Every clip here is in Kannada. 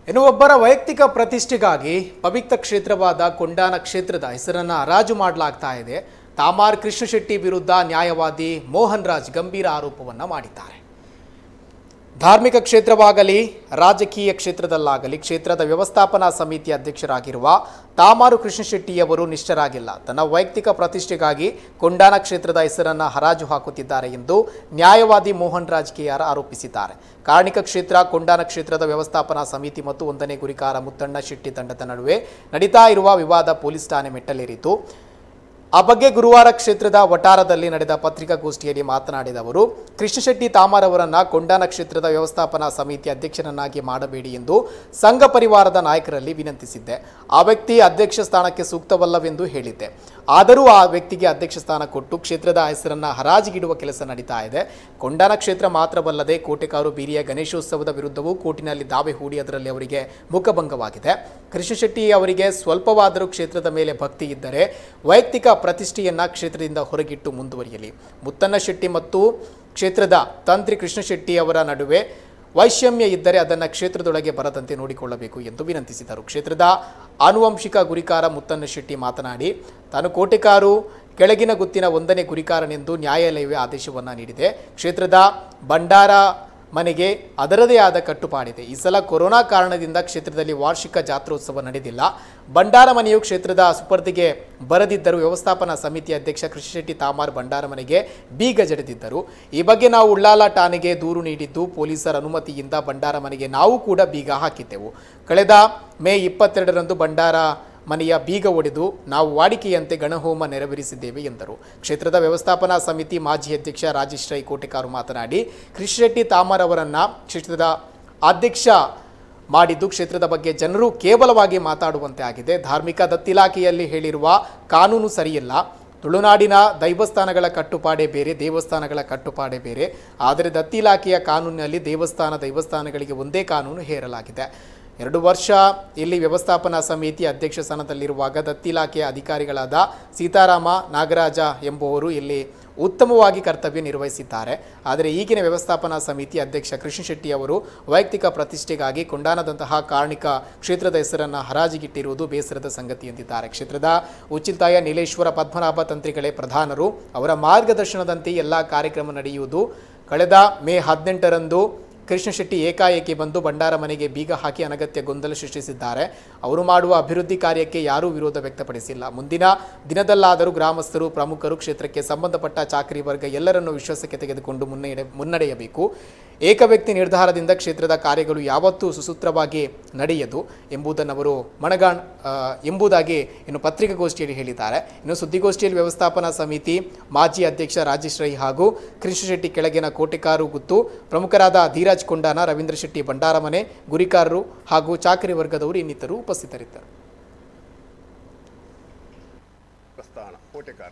ಇನ್ನು ಒಬ್ಬರ ವೈಯಕ್ತಿಕ ಪ್ರತಿಷ್ಠೆಗಾಗಿ ಪವಿತ್ರ ಕ್ಷೇತ್ರವಾದ ಕೊಂಡಾನ ಕ್ಷೇತ್ರದ ಹೆಸರನ್ನ ಹರಾಜು ಮಾಡಲಾಗ್ತಾ ಇದೆ ತಾಮಾರ್ ಕೃಷ್ಣ ಶೆಟ್ಟಿ ವಿರುದ್ಧ ನ್ಯಾಯವಾದಿ ಮೋಹನ್ ರಾಜ್ ಗಂಭೀರ ಆರೋಪವನ್ನ ಮಾಡಿದ್ದಾರೆ ಧಾರ್ಮಿಕ ಕ್ಷೇತ್ರವಾಗಲಿ ರಾಜಕೀಯ ಕ್ಷೇತ್ರದಲ್ಲಾಗಲಿ ಕ್ಷೇತ್ರದ ವ್ಯವಸ್ಥಾಪನಾ ಸಮಿತಿ ಅಧ್ಯಕ್ಷರಾಗಿರುವ ತಾಮಾರು ಕೃಷ್ಣ ಶೆಟ್ಟಿಯವರು ನಿಷ್ಠರಾಗಿಲ್ಲ ತನ್ನ ವೈಯಕ್ತಿಕ ಪ್ರತಿಷ್ಠೆಗಾಗಿ ಕೊಂಡಾನ ಕ್ಷೇತ್ರದ ಹೆಸರನ್ನ ಹರಾಜು ಹಾಕುತ್ತಿದ್ದಾರೆ ಎಂದು ನ್ಯಾಯವಾದಿ ಮೋಹನ್ ರಾಜ್ ಕೆಆರ್ ಆರೋಪಿಸಿದ್ದಾರೆ ಕಾರ್ಣಿಕ ಕ್ಷೇತ್ರ ಕೊಂಡಾನ ಕ್ಷೇತ್ರದ ವ್ಯವಸ್ಥಾಪನಾ ಸಮಿತಿ ಮತ್ತು ಒಂದನೇ ಗುರಿಕಾರ ಮುತ್ತಣ್ಣ ಶೆಟ್ಟಿ ತಂಡದ ನಡುವೆ ನಡೀತಾ ಇರುವ ವಿವಾದ ಪೊಲೀಸ್ ಠಾಣೆ ಮೆಟ್ಟಲೇರಿತು ಆ ಬಗ್ಗೆ ಗುರುವಾರ ಕ್ಷೇತ್ರದ ವಟಾರದಲ್ಲಿ ನಡೆದ ಪತ್ರಿಕಾಗೋಷ್ಠಿಯಲ್ಲಿ ಮಾತನಾಡಿದ ಅವರು ಕೃಷ್ಣಶೆಟ್ಟಿ ತಾಮಾರ್ ಅವರನ್ನ ಕೊಂಡಾನ ಕ್ಷೇತ್ರದ ವ್ಯವಸ್ಥಾಪನಾ ಸಮಿತಿ ಅಧ್ಯಕ್ಷರನ್ನಾಗಿ ಮಾಡಬೇಡಿ ಎಂದು ಸಂಘ ಪರಿವಾರದ ನಾಯಕರಲ್ಲಿ ವಿನಂತಿಸಿದ್ದೆ ಆ ವ್ಯಕ್ತಿ ಅಧ್ಯಕ್ಷ ಸ್ಥಾನಕ್ಕೆ ಸೂಕ್ತವಲ್ಲವೆಂದು ಹೇಳಿದ್ದೆ ಆದರೂ ಆ ವ್ಯಕ್ತಿಗೆ ಅಧ್ಯಕ್ಷ ಸ್ಥಾನ ಕೊಟ್ಟು ಕ್ಷೇತ್ರದ ಹೆಸರನ್ನ ಹರಾಜಿಗಿಡುವ ಕೆಲಸ ನಡೀತಾ ಇದೆ ಕೊಂಡಾನ ಕ್ಷೇತ್ರ ಮಾತ್ರವಲ್ಲದೆ ಕೋಟೆಕಾರು ಬೀರಿಯ ಗಣೇಶೋತ್ಸವದ ವಿರುದ್ಧವೂ ಕೋರ್ಟಿನಲ್ಲಿ ದಾವೆ ಹೂಡಿ ಅದರಲ್ಲಿ ಅವರಿಗೆ ಮುಖಭಂಗವಾಗಿದೆ ಕೃಷ್ಣಶೆಟ್ಟಿ ಅವರಿಗೆ ಸ್ವಲ್ಪವಾದರೂ ಕ್ಷೇತ್ರದ ಮೇಲೆ ಭಕ್ತಿ ಇದ್ದರೆ ವೈಯಕ್ತಿಕ ಪ್ರತಿಷ್ಠೆಯನ್ನ ಕ್ಷೇತ್ರದಿಂದ ಹೊರಗಿಟ್ಟು ಮುಂದುವರಿಯಲಿ ಮುತ್ತಣ್ಣ ಶೆಟ್ಟಿ ಮತ್ತು ಕ್ಷೇತ್ರದ ತಂತ್ರಿ ಕೃಷ್ಣ ಶೆಟ್ಟಿ ಅವರ ನಡುವೆ ವೈಷಮ್ಯ ಇದ್ದರೆ ಅದನ್ನು ಕ್ಷೇತ್ರದೊಳಗೆ ಬರದಂತೆ ನೋಡಿಕೊಳ್ಳಬೇಕು ಎಂದು ವಿನಂತಿಸಿದರು ಕ್ಷೇತ್ರದ ಆನುವಂಶಿಕ ಗುರಿಕಾರ ಮುತ್ತಣ್ಣ ಶೆಟ್ಟಿ ಮಾತನಾಡಿ ತಾನು ಕೋಟೆಕಾರು ಕೆಳಗಿನ ಗುತ್ತಿನ ಒಂದನೇ ಗುರಿಕಾರನೆಂದು ನ್ಯಾಯಾಲಯವೇ ಆದೇಶವನ್ನು ನೀಡಿದೆ ಕ್ಷೇತ್ರದ ಭಂಡಾರ ಮನೆಗೆ ಅದರದೇ ಆದ ಕಟ್ಟುಪಾಡಿದೆ ಈ ಸಲ ಕೊರೋನಾ ಕಾರಣದಿಂದ ಕ್ಷೇತ್ರದಲ್ಲಿ ವಾರ್ಷಿಕ ಜಾತ್ರೋತ್ಸವ ನಡೆದಿಲ್ಲ ಭಂಡಾರ ಮನೆಯು ಕ್ಷೇತ್ರದ ಸುಪರ್ದಿಗೆ ಬರದಿದ್ದರೂ ವ್ಯವಸ್ಥಾಪನಾ ಸಮಿತಿ ಅಧ್ಯಕ್ಷ ಕೃಷ್ಣಶೆಟ್ಟಿ ತಾಮಾರ್ ಭಂಡಾರ ಮನೆಗೆ ಬೀಗ ಜಡಿದಿದ್ದರು ಈ ಬಗ್ಗೆ ನಾವು ಉಳ್ಳಾಲ ಠಾಣೆಗೆ ದೂರು ನೀಡಿದ್ದು ಪೊಲೀಸರ ಅನುಮತಿಯಿಂದ ಭಂಡಾರ ಮನೆಗೆ ನಾವು ಕೂಡ ಬೀಗ ಹಾಕಿದ್ದೆವು ಕಳೆದ ಮೇ ಇಪ್ಪತ್ತೆರಡರಂದು ಭಂಡಾರ ಮನೆಯ ಬೀಗ ಒಡೆದು ನಾವು ವಾಡಿಕೆಯಂತೆ ಗಣಹೋಮ ನೆರವೇರಿಸಿದ್ದೇವೆ ಎಂದರು ಕ್ಷೇತ್ರದ ವ್ಯವಸ್ಥಾಪನಾ ಸಮಿತಿ ಮಾಜಿ ಅಧ್ಯಕ್ಷ ರಾಜೇಶ್ ರೈ ಕೋಟೆಕಾರು ಮಾತನಾಡಿ ಕೃಷ್ಣಶೆಟ್ಟಿ ತಾಮರ್ ಅವರನ್ನ ಕ್ಷೇತ್ರದ ಅಧ್ಯಕ್ಷ ಮಾಡಿದ್ದು ಕ್ಷೇತ್ರದ ಬಗ್ಗೆ ಜನರು ಕೇವಲವಾಗಿ ಮಾತಾಡುವಂತೆ ಆಗಿದೆ ಧಾರ್ಮಿಕ ದತ್ತಿಲಾಖೆಯಲ್ಲಿ ಹೇಳಿರುವ ಕಾನೂನು ಸರಿಯಿಲ್ಲ ತುಳುನಾಡಿನ ದೈವಸ್ಥಾನಗಳ ಕಟ್ಟುಪಾಡೇ ಬೇರೆ ದೇವಸ್ಥಾನಗಳ ಕಟ್ಟುಪಾಡೇ ಬೇರೆ ಆದರೆ ದತ್ತಿ ಇಲಾಖೆಯ ಕಾನೂನಿನಲ್ಲಿ ದೇವಸ್ಥಾನ ದೈವಸ್ಥಾನಗಳಿಗೆ ಒಂದೇ ಕಾನೂನು ಹೇರಲಾಗಿದೆ ಎರಡು ವರ್ಷ ಇಲ್ಲಿ ವ್ಯವಸ್ಥಾಪನಾ ಸಮಿತಿ ಅಧ್ಯಕ್ಷ ಸ್ಥಾನದಲ್ಲಿರುವಾಗ ದತ್ತಿ ಇಲಾಖೆಯ ಅಧಿಕಾರಿಗಳಾದ ಸೀತಾರಾಮ ನಾಗರಾಜ ಎಂಬುವರು ಇಲ್ಲಿ ಉತ್ತಮವಾಗಿ ಕರ್ತವ್ಯ ನಿರ್ವಹಿಸಿದ್ದಾರೆ ಆದರೆ ಈಗಿನ ವ್ಯವಸ್ಥಾಪನಾ ಸಮಿತಿ ಅಧ್ಯಕ್ಷ ಕೃಷ್ಣ ಶೆಟ್ಟಿ ಅವರು ವೈಯಕ್ತಿಕ ಪ್ರತಿಷ್ಠೆಗಾಗಿ ಕೊಂಡಾನದಂತಹ ಕಾರ್ಣಿಕ ಕ್ಷೇತ್ರದ ಹೆಸರನ್ನು ಹರಾಜಿಗಿಟ್ಟಿರುವುದು ಬೇಸರದ ಸಂಗತಿ ಎಂದಿದ್ದಾರೆ ಕ್ಷೇತ್ರದ ಉಚಿತಾಯ ನೀಲೇಶ್ವರ ಪದ್ಮನಾಭ ತಂತ್ರಿಗಳೇ ಪ್ರಧಾನರು ಅವರ ಮಾರ್ಗದರ್ಶನದಂತೆ ಎಲ್ಲ ಕಾರ್ಯಕ್ರಮ ನಡೆಯುವುದು ಕಳೆದ ಮೇ ಹದಿನೆಂಟರಂದು ಕೃಷ್ಣ ಶೆಟ್ಟಿ ಏಕಾಏಕಿ ಬಂದು ಭಂಡಾರ ಮನೆಗೆ ಬೀಗ ಹಾಕಿ ಅನಗತ್ಯ ಗೊಂದಲ ಸೃಷ್ಟಿಸಿದ್ದಾರೆ ಅವರು ಮಾಡುವ ಅಭಿವೃದ್ಧಿ ಕಾರ್ಯಕ್ಕೆ ಯಾರೂ ವಿರೋಧ ವ್ಯಕ್ತಪಡಿಸಿಲ್ಲ ಮುಂದಿನ ದಿನದಲ್ಲಾದರೂ ಗ್ರಾಮಸ್ಥರು ಪ್ರಮುಖರು ಕ್ಷೇತ್ರಕ್ಕೆ ಸಂಬಂಧಪಟ್ಟ ಚಾಕರಿ ವರ್ಗ ಎಲ್ಲರನ್ನೂ ವಿಶ್ವಾಸಕ್ಕೆ ತೆಗೆದುಕೊಂಡು ಮುನ್ನಡೆ ಮುನ್ನಡೆಯಬೇಕು ಏಕ ವ್ಯಕ್ತಿ ನಿರ್ಧಾರದಿಂದ ಕ್ಷೇತ್ರದ ಕಾರ್ಯಗಳು ಯಾವತ್ತೂ ಸುಸೂತ್ರವಾಗಿ ನಡೆಯದು ಎಂಬುದನ್ನು ಅವರು ಮಣಗಾಣ್ ಆ, ಎಂಬುದಾಗಿ ಇನ್ನು ಪತ್ರಿಕಾಗೋಷ್ಠಿಯಲ್ಲಿ ಹೇಳಿದ್ದಾರೆ ಇನ್ನು ಸುದ್ದಿಗೋಷ್ಠಿಯಲ್ಲಿ ವ್ಯವಸ್ಥಾಪನಾ ಸಮಿತಿ ಮಾಜಿ ಅಧ್ಯಕ್ಷ ರಾಜೇಶ್ ರೈ ಹಾಗೂ ಕೃಷ್ಣ ಶೆಟ್ಟಿ ಕೆಳಗಿನ ಕೋಟೆಕಾರು ಗುತ್ತು ಪ್ರಮುಖರಾದ ಧೀರಾಜ್ ಕೊಂಡಾನ ರವೀಂದ್ರ ಶೆಟ್ಟಿ ಭಂಡಾರಮನೆ ಗುರಿಕಾರರು ಹಾಗೂ ಚಾಕರಿ ವರ್ಗದವರು ಇನ್ನಿತರು ಉಪಸ್ಥಿತರಿದ್ದರು ಪ್ರಸ್ಥಾನ ಕೋಟೆಕಾರ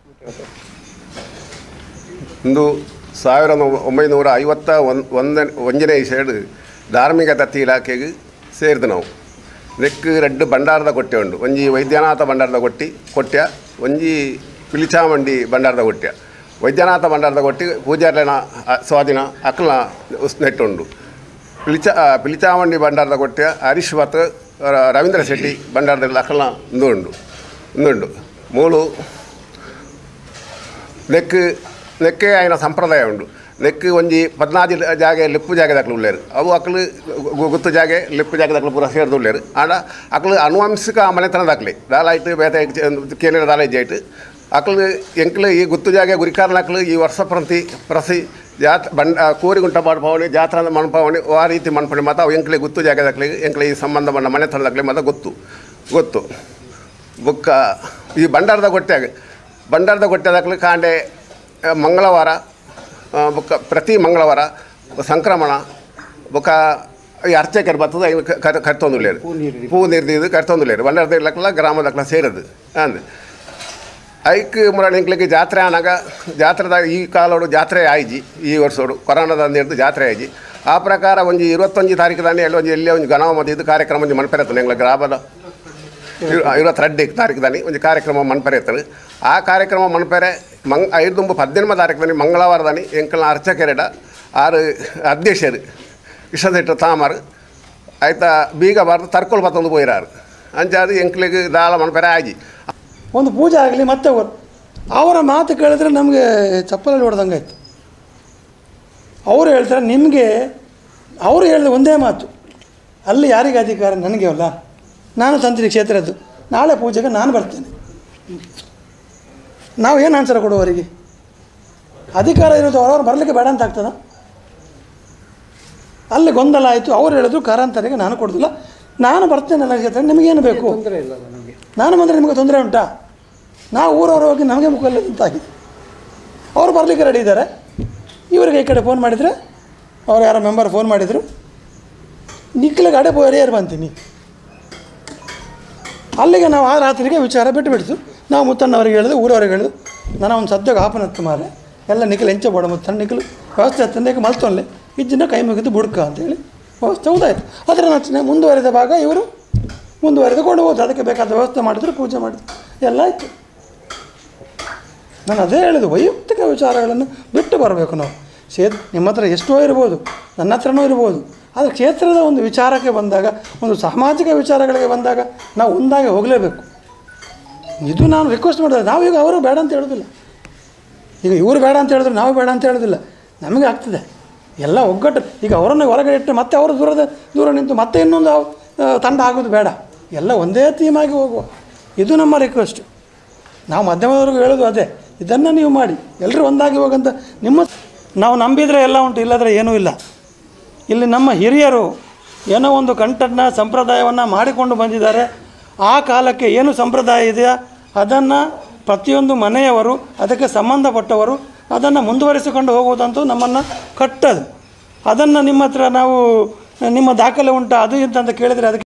ಇಂದು ಸಾವಿರದ ಒಂಬೈನೂರ ಐವತ್ತ ಒಂದು ಒಂದನೇ ಒಂದನೇ ಇಸೆಡ್ ಧಾರ್ಮಿಕ ದತ್ತಿ ಇಲಾಖೆಗೆ ಸೇರಿದ ನಾವು ನೆಕ್ ರೆಡ್ ಭಂಡಾರದ ಕೊಟ್ಟೆ ಉಂಡು ಒಂಜಿ ವೈದ್ಯನಾಥ ಭಂಡಾರದ ಕೊಟ್ಟಿ ಕೊಟ್ಯ ಒಂಜಿ ಪಿಲಿಚಾಮಂಡಿ ಭಂಡಾರದ ಕೊಟ್ಯ ವೈದ್ಯನಾಥ ಭಂಡಾರದ ಕೊಟ್ಟಿ ಪೂಜಾರ್ಲನ ಅ- ಸ್ವಾಧೀನ ಅಕ್ಲ ನೆಟ್ಟುಂಡು ಪಿಲಿಚ ಆ, ಪಿಲಿಚಾಮಂಡಿ ಭಂಡಾರದ ಕೊಟ್ಯ ಹರೀಶ್ ವತ್ ರ- ರವೀಂದ್ರ ಶೆಟ್ಟಿ ಭಂಡಾರದಲ್ಲಿ ಅಕ್ಲ ಒಂದು ಉಂಡು ಒಂದುಂಡು ಮೂಳು ನೆಕ್ ನೆಕ್ಕೆ ಆಯ್ನ ಸಂಪ್ರದಾಯ ಉಂಡು ನೆಕ್ ಒಂಜಿ ಪದ್ನಾಜಿ ಜಾಗೆ ಲಿಪ್ಪು ಜಾಗೆದಕ್ಲು ಉಳ್ಳೇರು ಅವು ಅಕ್ಲು ಗು- ಗುತ್ತು ಜಾಗೆ ಲಿಪ್ಪು ಜಾಗೆದಕ್ಲು ಪೂರ ಸೇರ್ದು ಉಳ್ಳೇರು ಆಂಡ ಅಕ್ಲು ಅನುವಂಶಿಕ ಮನೆತನದಾಕ್ಲಿ ದಾಲಾಯ್ತು ಬೇತೆ ಕೇಳಿರ ದಾಲ ಇಜ್ಜಾಯ್ತು ಅಕ್ಲು ಎಂಕ್ಲು ಈ ಗುತ್ತು ಜಾಗೆ ಗುರಿಕಾರ್ನಕ್ಲು ಈ ವರ್ಷ ಪ್ರತಿ ಪ್ರಸಿ ಜಾತ್ ಬಂಡ ಕೋರಿಗುಂಟ ಮಾಡ್ಪವಣಿ ಜಾತ್ರಾ ಮಣ್ಪವಣಿ ಆ ರೀತಿ ಮಣ್ಪಣಿ ಮತ್ತು ಅವು ಎಂಕ್ಲೆ ಗುತ್ತು ಜಾಗೆದಕ್ಲಿ ಎಂಕ್ಲೆ ಈ ಸಂಬಂಧ ಬಂದ ಮನೆತನದಾಕ್ಲಿ ಮತ್ತು ಗೊತ್ತು ಗೊತ್ತು ಬುಕ್ಕ ಈ ಭಂಡಾರದ ಗೊಟ್ಟ್ಯಾಗ ಭಂಡಾರದ ಗೊಟ್ಟೆದಾಗಲಿ ಕಾಂಡೆ ಆ, ಮಂಗಳವಾರ ಆ, ಬುಕ್ಕ ಪ್ರತಿ ಮಂಗಳವಾರ ಸಂಕ್ರಮಣ ಬುಕ್ಕ ಈ ಅರ್ಚಕರು ಬರ್ತದೆ ಐದು ಕರ್ತೊಂದುಳ್ಳೇರು ಪೂ ನೀರ್ದಿದ್ದು ಕರ್ತೊಂದುಳ್ಳೇರು ಭಂಡಾರದ ಇಲ್ಲಕ್ಕಲ್ಲ ಗ್ರಾಮದಕ್ಕಲ ಸೇರದು ಅಂದು ಐಕ್ ಮುರಳಿಂಕ್ಲಿಗೆ ಜಾತ್ರೆ ಆನಾಗ ಜಾತ್ರೆದಾಗ ಈ ಕಾಲೋಡು ಜಾತ್ರೆ ಆಯ್ಜಿ ಈ ವರ್ಷೋಡು ಕೊರೋನಾದ ಹಿಡಿದು ಜಾತ್ರೆ ಆಯ್ಜಿ ಆ ಪ್ರಕಾರ ಒಂಜಿ ಇರುವತ್ತೊಂಜಿ ತಾರೀಕು ದಾನಿ ಎಲ್ಲ ಒಂಜಿ ಎಲ್ಲೇ ಒಂದು ಗಣವ ಮದ್ದು ಇದು ಕಾರ್ಯಕ್ರಮ ಒಂಜಿ ಮನ್ಪೆರತ್ತೆ ಎಂಗ್ಲ ಗ್ರಾಮದ ಇರುವತ್ತೆರಡು ತಾರೀಕು ದಾನಿ ಒಂದು ಕಾರ್ಯಕ್ರಮ ಮನ್ಪೆರೆತ್ತದು ಆ ಕಾರ್ಯಕ್ರಮ ಮನ್ಪೆರೆ ಮಂಗ್ ಐದು ಪದ್ದೆನಮ ತಾರೀಕು ದಾನಿ ಮಂಗಳವಾರ ದಾನಿ ಎಂಕಲ್ನ ಅರ್ಚಕರೆಡ ಆರು ಅಧ್ಯಕ್ಷರು ಕೃಷ್ಣಶೆಟ್ಟರು ತಾಮರು ಆಯ್ತಾ ಬೀಗ ಬಾರ್ದು ತರ್ಕೊಳ್ ಬತ್ತೊಂದು ಪೋಯಿರಾರು ಅಂಚಾದ ಎಂಕ್ಲಿಗೆ ದಾಳ ಮನಪೆರೆ ಆಗಿ ಒಂದು ಪೂಜೆ ಆಗಲಿ ಮತ್ತೆ ಅವರು ಅವರ ಮಾತು ಕೇಳಿದ್ರೆ ನಮಗೆ ಚಪ್ಪಲಲ್ಲಿ ಹೊಡೆದಂಗೆ ಆಯ್ತು ಅವರು ಹೇಳ್ತಾರೆ ನಿಮಗೆ ಅವರು ಹೇಳಿದ ಒಂದೇ ಮಾತು ಅಲ್ಲಿ ಯಾರಿಗೆ ಅಧಿಕಾರ ನನಗೆ ಅಲ್ಲ ನಾನು ತಂತ್ರಿ ಕ್ಷೇತ್ರದ್ದು ನಾಳೆ ಪೂಜೆಗೆ ನಾನು ಬರ್ತೇನೆ ನಾವು ಏನು ಆನ್ಸರ್ ಕೊಡುವವರಿಗೆ ಅಧಿಕಾರ ಇರೋದು ಅವರವ್ರು ಬರಲಿಕ್ಕೆ ಬೇಡ ಅಂತ ಆಗ್ತದ ಅಲ್ಲಿ ಗೊಂದಲ ಆಯಿತು ಅವ್ರು ಹೇಳಿದ್ರು ಕಾರಂತರಿಗೆ ನಾನು ಕೊಡೋದಿಲ್ಲ ನಾನು ಬರ್ತೇನೆ ನನ್ನ ಕ್ಷೇತ್ರ ನಿಮಗೇನು ಬೇಕು ನಾನು ಬಂದರೆ ನಿಮಗೆ ತೊಂದರೆ ಉಂಟಾ ನಾವು ಊರವರು ಹೋಗಿ ನಮಗೆ ಮುಖಲ್ಲದಂತಾಗಿದೆ ಅವ್ರು ಬರಲಿಕ್ಕೆ ರೆಡಿ ಇದ್ದಾರೆ ಇವರಿಗೆ ಈ ಕಡೆ ಫೋನ್ ಮಾಡಿದರೆ ಅವ್ರು ಯಾರೋ ಮೆಂಬರ್ ಫೋನ್ ಮಾಡಿದರು ನಿಕ್ಲ ಗಾಡಿ ಪೋಯರೇ ಬಂತೀನಿ ಅಲ್ಲಿಗೆ ನಾವು ಆ ರಾತ್ರಿಗೆ ವಿಚಾರ ಬಿಟ್ಟು ಬಿಡ್ತು ನಾವು ಮುತ್ತಣ್ಣವ್ರಿಗೆ ಹೇಳಿದು ಊರವ್ರಿಗೆ ಹೇಳಿದು ನಾನು ಒಂದು ಸದ್ಯಕ್ಕೆ ಆಪನತ್ತು ಮಾರೆ ಎಲ್ಲ ನಿಖಲ್ ಹೆಂಚ ಬೋಡ ಮುತ್ತಣ್ಣ ನಿಖಲು ವ್ಯವಸ್ಥೆ ಹತ್ತಂದ್ರೆ ಮಲ್ತೊನ್ಲೆ ಇಜ್ಜಿನ ಕೈ ಮುಗಿದು ಬುಡ್ಕ ಅಂತೇಳಿ ವ್ಯವಸ್ಥೆ ಉದಾಯಿತು ಅದರ ನಚನೆ ಮುಂದುವರೆದ ಭಾಗ ಇವರು ಮುಂದುವರೆದುಕೊಂಡು ಹೋದ್ರು ಅದಕ್ಕೆ ಬೇಕಾದ ವ್ಯವಸ್ಥೆ ಮಾಡಿದ್ರು ಪೂಜೆ ಮಾಡಿದ್ರು ಎಲ್ಲ ಆಯಿತು ನಾನು ಅದೇ ಹೇಳಿದ್ದು ವೈಯಕ್ತಿಕ ವಿಚಾರಗಳನ್ನು ಬಿಟ್ಟು ಬರಬೇಕು ನಾವು ಕ್ಷೇತ್ರ ನಿಮ್ಮ ಹತ್ರ ಎಷ್ಟೋ ಇರ್ಬೋದು ನನ್ನ ಹತ್ರನೂ ಇರ್ಬೋದು ಆದರೆ ಕ್ಷೇತ್ರದ ಒಂದು ವಿಚಾರಕ್ಕೆ ಬಂದಾಗ ಒಂದು ಸಾಮಾಜಿಕ ವಿಚಾರಗಳಿಗೆ ಬಂದಾಗ ನಾವು ಒಂದಾಗಿ ಹೋಗಲೇಬೇಕು ಇದು ನಾನು ರಿಕ್ವೆಸ್ಟ್ ಮಾಡಿದೆ ನಾವೀಗ ಅವರು ಬೇಡ ಅಂತ ಹೇಳೋದಿಲ್ಲ ಈಗ ಇವರು ಬೇಡ ಅಂತ ಹೇಳಿದ್ರು ನಾವು ಬೇಡ ಅಂತ ಹೇಳೋದಿಲ್ಲ ನಮಗೆ ಆಗ್ತದೆ ಎಲ್ಲ ಒಗ್ಗಟ್ಟು ಈಗ ಅವರನ್ನು ಹೊರಗಡೆ ಇಟ್ಟು ಮತ್ತೆ ಅವರು ದೂರದ ದೂರ ನಿಂತು ಮತ್ತೆ ಇನ್ನೊಂದು ಆ, ತಂಡ ಆಗೋದು ಬೇಡ ಎಲ್ಲ ಒಂದೇ ಥೀಮಾಗಿ ಹೋಗುವ ಇದು ನಮ್ಮ ರಿಕ್ವೆಸ್ಟ್ ನಾವು ಮಧ್ಯಮದವರೆಗೂ ಹೇಳೋದು ಅದೇ ಇದನ್ನು ನೀವು ಮಾಡಿ ಎಲ್ಲರೂ ಒಂದಾಗಿ ಹೋಗಂತ ನಿಮ್ಮ ನಾವು ನಂಬಿದರೆ ಎಲ್ಲ ಉಂಟು ಇಲ್ಲದ್ರೆ ಏನೂ ಇಲ್ಲ ಇಲ್ಲಿ ನಮ್ಮ ಹಿರಿಯರು ಏನೋ ಒಂದು ಕಂಟನ್ನ ಸಂಪ್ರದಾಯವನ್ನು ಮಾಡಿಕೊಂಡು ಬಂದಿದ್ದಾರೆ ಆ ಕಾಲಕ್ಕೆ ಏನು ಸಂಪ್ರದಾಯ ಇದೆಯಾ ಅದನ್ನು ಪ್ರತಿಯೊಂದು ಮನೆಯವರು ಅದಕ್ಕೆ ಸಂಬಂಧಪಟ್ಟವರು ಅದನ್ನು ಮುಂದುವರಿಸಿಕೊಂಡು ಹೋಗುವುದಂತೂ ನಮ್ಮನ್ನು ಕಟ್ಟದು ಅದನ್ನು ನಿಮ್ಮ ಹತ್ರ ನಾವು ನಿಮ್ಮ ದಾಖಲೆ ಉಂಟಾ ಅದು ಇಂತ ಅಂತ ಕೇಳಿದರೆ ಅದಕ್ಕೆ